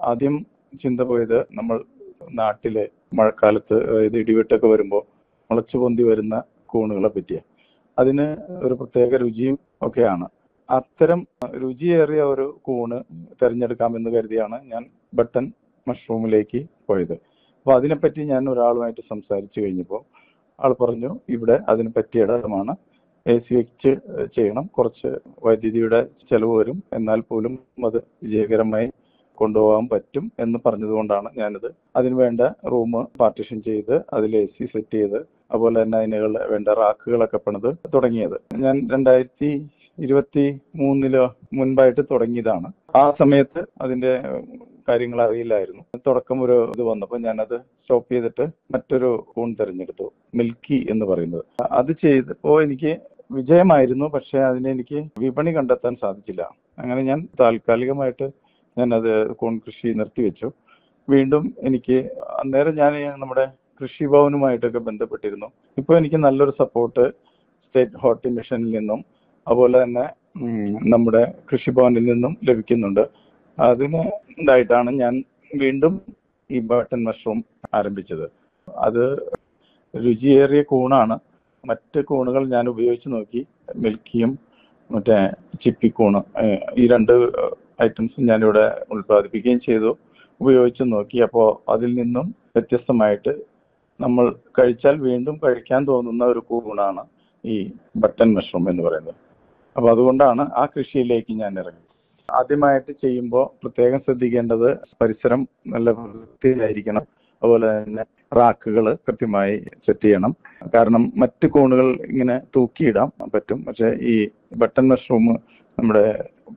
ആദ്യം ചിന്ത പോയത് നമ്മൾ നാട്ടിലെ മഴക്കാലത്ത് അതായത് ഇടിവെട്ടൊക്കെ വരുമ്പോൾ മുളച്ചു പൊന്തി വരുന്ന കൂണുകളെ പറ്റിയാണ് അതിന് ഒരു പ്രത്യേക രുചിയും ഒക്കെയാണ് അത്തരം രുചിയേറിയ ഒരു കൂണ് തിരഞ്ഞെടുക്കാമെന്ന് കരുതിയാണ് ഞാൻ ബട്ടൺ മഷ്റൂമിലേക്ക് പോയത് അപ്പൊ അതിനെപ്പറ്റി ഞാൻ ഒരാളുമായിട്ട് സംസാരിച്ചു കഴിഞ്ഞപ്പോൾ ആൾ പറഞ്ഞു ഇവിടെ അതിന് പറ്റിയ ഇടമാണ് എ സി വെച്ച് ചെയ്യണം കുറച്ച് വൈദ്യുതിയുടെ ചെലവ് വരും എന്നാൽ പോലും അത് വിജയകരമായി കൊണ്ടുപോകാൻ പറ്റും എന്ന് പറഞ്ഞതുകൊണ്ടാണ് ഞാനിത് അതിന് വേണ്ട റൂം പാർട്ടിഷൻ ചെയ്ത് അതിൽ എ സി സെറ്റ് ചെയ്ത് അതുപോലെ തന്നെ അതിനുള്ള വേണ്ട റാക്കുകളൊക്കെ പണിത് തുടങ്ങിയത് ഞാൻ രണ്ടായിരത്തി ഇരുപത്തി മൂന്നിലോ മുൻപായിട്ട് തുടങ്ങിയതാണ് ആ സമയത്ത് അതിന്റെ കാര്യങ്ങൾ അറിയില്ലായിരുന്നു തുടക്കം ഒരു ഇത് വന്നപ്പോൾ ഞാനത് സ്റ്റോപ്പ് ചെയ്തിട്ട് മറ്റൊരു കൂൺ തിരഞ്ഞെടുത്തു മിൽക്കി എന്ന് പറയുന്നത് അത് ചെയ്തപ്പോൾ എനിക്ക് വിജയമായിരുന്നു പക്ഷെ അതിന് എനിക്ക് വിപണി കണ്ടെത്താൻ സാധിച്ചില്ല അങ്ങനെ ഞാൻ താൽക്കാലികമായിട്ട് ഞാനത് കൂൺ കൃഷി നിർത്തിവെച്ചു വീണ്ടും എനിക്ക് അന്നേരം ഞാൻ നമ്മുടെ കൃഷിഭവനുമായിട്ടൊക്കെ ബന്ധപ്പെട്ടിരുന്നു ഇപ്പോൾ എനിക്ക് നല്ലൊരു സപ്പോർട്ട് സ്റ്റേറ്റ് ഹോർട്ടി മിഷനിൽ നിന്നും അതുപോലെ തന്നെ ഉം, നമ്മുടെ കൃഷിഭവനിൽ നിന്നും ലഭിക്കുന്നുണ്ട് അതിന് ഇതായിട്ടാണ് ഞാൻ വീണ്ടും ഈ ബട്ടൺ മഷ്റൂം ആരംഭിച്ചത് അത് രുചിയേറിയ കൂണാണ് മറ്റ് കൂണുകൾ ഞാൻ ഉപയോഗിച്ച് നോക്കി മിൽക്കിയും മറ്റേ ചിപ്പിക്കൂണ് ഏഹ്, ഈ രണ്ട് ഐറ്റംസും ഞാനിവിടെ ഉൽപ്പാദിപ്പിക്കുകയും ചെയ്തു ഉപയോഗിച്ച് നോക്കി അപ്പോൾ അതിൽ നിന്നും വ്യത്യസ്തമായിട്ട് നമ്മൾ കഴിച്ചാൽ വീണ്ടും കഴിക്കാൻ തോന്നുന്ന ഒരു കൂണാണ് ഈ ബട്ടൺ മഷ്റൂം എന്ന് പറയുന്നത് അപ്പൊ അതുകൊണ്ടാണ് ആ കൃഷിയിലേക്ക് ഞാൻ ഇറങ്ങി ആദ്യമായിട്ട് ചെയ്യുമ്പോൾ പ്രത്യേകം ശ്രദ്ധിക്കേണ്ടത് പരിസരം നല്ല വൃത്തിയായിരിക്കണം അതുപോലെ തന്നെ റാക്കുകൾ കൃത്യമായി സെറ്റ് ചെയ്യണം കാരണം മറ്റ് കൂണുകൾ ഇങ്ങനെ തൂക്കിയിടാൻ പറ്റും പക്ഷെ ഈ ബട്ടൺ മഷ്റൂം നമ്മുടെ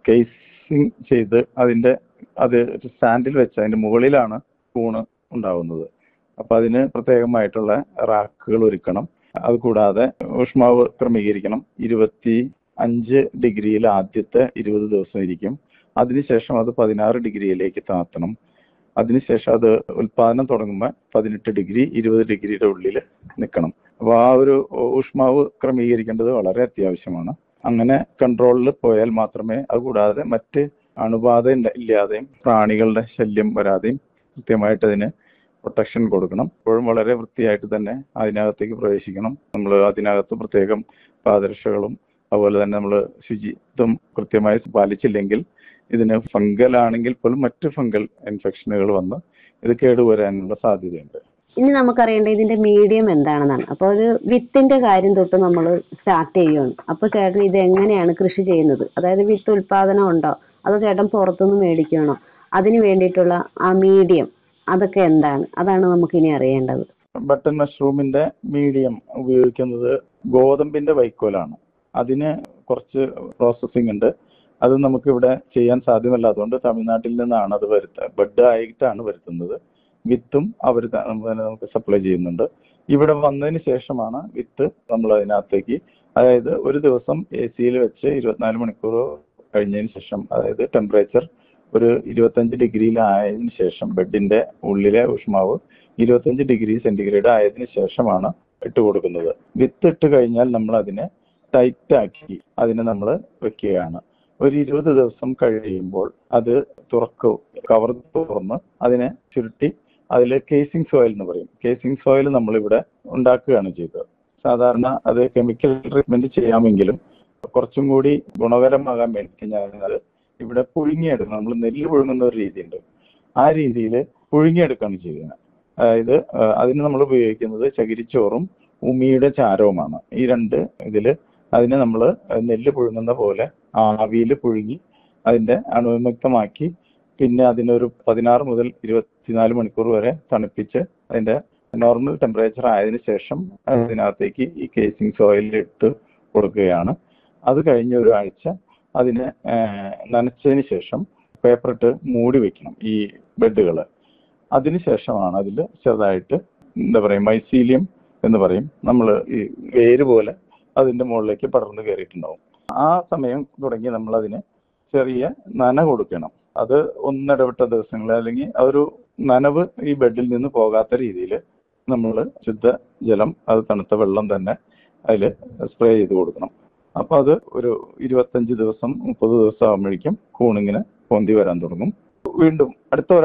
കേസിങ് ചെയ്ത് അതിന്റെ അത് സ്റ്റാൻഡിൽ വെച്ച് അതിന്റെ മുകളിലാണ് കൂണ് ഉണ്ടാവുന്നത് അപ്പൊ അതിന് പ്രത്യേകമായിട്ടുള്ള റാക്കുകൾ ഒരുക്കണം അതുകൂടാതെ ഊഷ്മാവ് ക്രമീകരിക്കണം ഇരുപത്തി അഞ്ച് ഡിഗ്രിയിൽ ആദ്യത്തെ ഇരുപത് ദിവസം ഇരിക്കും അതിനുശേഷം അത് പതിനാറ് ഡിഗ്രിയിലേക്ക് താത്തണം അതിനുശേഷം അത് ഉൽപാദനം തുടങ്ങുമ്പോൾ പതിനെട്ട് ഡിഗ്രി ഇരുപത് ഡിഗ്രിയുടെ ഉള്ളിൽ നിൽക്കണം അപ്പോൾ ആ ഒരു ഊഷ്മാവ് ക്രമീകരിക്കേണ്ടത് വളരെ അത്യാവശ്യമാണ് അങ്ങനെ കൺട്രോളിൽ പോയാൽ മാത്രമേ അതുകൂടാതെ മറ്റ് അണുബാധ ഇല്ല- ഇല്ലാതെയും പ്രാണികളുടെ ശല്യം വരാതെയും കൃത്യമായിട്ട് അതിന് പ്രൊട്ടക്ഷൻ കൊടുക്കണം എപ്പോഴും വളരെ വൃത്തിയായിട്ട് തന്നെ അതിനകത്തേക്ക് പ്രവേശിക്കണം നമ്മൾ അതിനകത്ത് പ്രത്യേകം പാദരക്ഷകളും അതുപോലെ തന്നെ നമ്മൾ ശുചിത്വം കൃത്യമായി പാലിച്ചില്ലെങ്കിൽ ഇതിന് ഫംഗൽ ആണെങ്കിൽ പോലും മറ്റ് ഫംഗൽ ഇൻഫെക്ഷനുകൾ വന്ന് ഇത് കേടുവരാനുള്ള സാധ്യതയുണ്ട് ഇനി നമുക്കറിയേണ്ട ഇതിന്റെ മീഡിയം എന്താണെന്നാണ് അപ്പോൾ ഒരു വിത്തിന്റെ കാര്യം തൊട്ട് നമ്മൾ സ്റ്റാർട്ട് ചെയ്യുകയാണ് അപ്പോൾ ചേട്ടൻ ഇത് എങ്ങനെയാണ് കൃഷി ചെയ്യുന്നത് അതായത് വിത്ത് ഉൽപാദനം ഉണ്ടോ അതോ ചേട്ടൻ പുറത്തുനിന്ന് മേടിക്കണോ അതിന് വേണ്ടിയിട്ടുള്ള ആ മീഡിയം അതൊക്കെ എന്താണ് അതാണ് നമുക്ക് ഇനി അറിയേണ്ടത് ബട്ടൺ മഷ്റൂമിന്റെ മീഡിയം ഉപയോഗിക്കുന്നത് ഗോതമ്പിന്റെ വൈക്കോലാണ് അതിന് കുറച്ച് പ്രോസസ്സിംഗ് ഉണ്ട് അത് നമുക്ക് ഇവിടെ ചെയ്യാൻ സാധ്യമല്ലാത്തതുകൊണ്ട് തമിഴ്നാട്ടിൽ നിന്നാണ് അത് വരുത്തുക ബഡ് ആയിട്ടാണ് വരുത്തുന്നത് വിത്തും അവർ നമുക്ക് സപ്ലൈ ചെയ്യുന്നുണ്ട് ഇവിടെ വന്നതിന് ശേഷമാണ് വിത്ത് നമ്മൾ അതിനകത്തേക്ക് അതായത് ഒരു ദിവസം എ സിയിൽ വെച്ച് ഇരുപത്തിനാല് മണിക്കൂർ കഴിഞ്ഞതിന് ശേഷം അതായത് ടെമ്പറേച്ചർ ഒരു ഇരുപത്തഞ്ച് ഡിഗ്രിയിലായതിനു ശേഷം ബെഡിന്റെ ഉള്ളിലെ ഊഷ്മാവ് ഇരുപത്തഞ്ച് ഡിഗ്രി സെന്റിഗ്രേഡ് ആയതിനു ശേഷമാണ് ഇട്ട് കൊടുക്കുന്നത് വിത്ത് ഇട്ട് കഴിഞ്ഞാൽ നമ്മൾ അതിനെ ടൈറ്റ് ആക്കി അതിനെ നമ്മൾ വെക്കുകയാണ് ഒരു ഇരുപത് ദിവസം കഴിയുമ്പോൾ അത് തുറക്കും കവർ തുറന്ന് അതിനെ ചുരുട്ടി അതിൽ കേസിംഗ് സോയിൽ എന്ന് പറയും കേസിംഗ് സോയിൽ നമ്മളിവിടെ ഉണ്ടാക്കുകയാണ് ചെയ്തത് സാധാരണ അത് കെമിക്കൽ ട്രീറ്റ്മെന്റ് ചെയ്യാമെങ്കിലും കുറച്ചും കൂടി ഗുണകരമാകാൻ വേണ്ടി ഞാനത് ഇവിടെ പുഴുങ്ങിയെടുക്കണം നമ്മൾ നെല്ല് പുഴുങ്ങുന്ന ഒരു രീതിയുണ്ട് ആ രീതിയിൽ പുഴുങ്ങിയെടുക്കുകയാണ് ചെയ്യുന്നത് അതായത് ആ, അതിന് നമ്മൾ ഉപയോഗിക്കുന്നത് ചകിരിച്ചോറും ഉമിയുടെ ചാരവുമാണ് ഈ രണ്ട് ഇതിൽ അതിനെ നമ്മൾ നെല്ല് പുഴുങ്ങുന്ന പോലെ ആവിയിൽ പുഴുങ്ങി അതിന്റെ അണുവിമുക്തമാക്കി പിന്നെ അതിനൊരു പതിനാറ് മുതൽ ഇരുപത്തിനാല് മണിക്കൂർ വരെ തണുപ്പിച്ച് അതിന്റെ നോർമൽ ടെമ്പറേച്ചർ ആയതിനു ശേഷം അതിനകത്തേക്ക് ഈ കേസിംഗ് സോയിൽ ഇട്ട് കൊടുക്കുകയാണ് അത് കഴിഞ്ഞ ഒരാഴ്ച അതിനെ ആ, നനച്ചതിന് ശേഷം പേപ്പർ ഇട്ട് മൂടി വെക്കണം ഈ ബെഡുകൾ അതിനുശേഷമാണ് അതിൽ ചെറുതായിട്ട് എന്താ പറയുക മൈസീലിയം എന്ന് പറയും നമ്മൾ ഈ വേര് പോലെ അതിന്റെ മുകളിലേക്ക് പടർന്നു കയറിയിട്ടുണ്ടാവും ആ സമയം തുടങ്ങി നമ്മൾ അതിന് ചെറിയ നന കൊടുക്കണം അത് ഒന്നിടവിട്ട ദിവസങ്ങളിൽ അല്ലെങ്കിൽ ആ ഒരു നനവ് ഈ ബെഡിൽ നിന്ന് പോകാത്ത രീതിയിൽ നമ്മൾ ശുദ്ധ ജലം അത് തണുത്ത വെള്ളം തന്നെ അതിൽ സ്പ്രേ ചെയ്ത് കൊടുക്കണം അപ്പൊ അത് ഒരു ഇരുപത്തഞ്ച് ദിവസം മുപ്പത് ദിവസം ആകുമ്പോഴേക്കും കൂണിങ്ങനെ പൊന്തി വരാൻ തുടങ്ങും വീണ്ടും അടുത്ത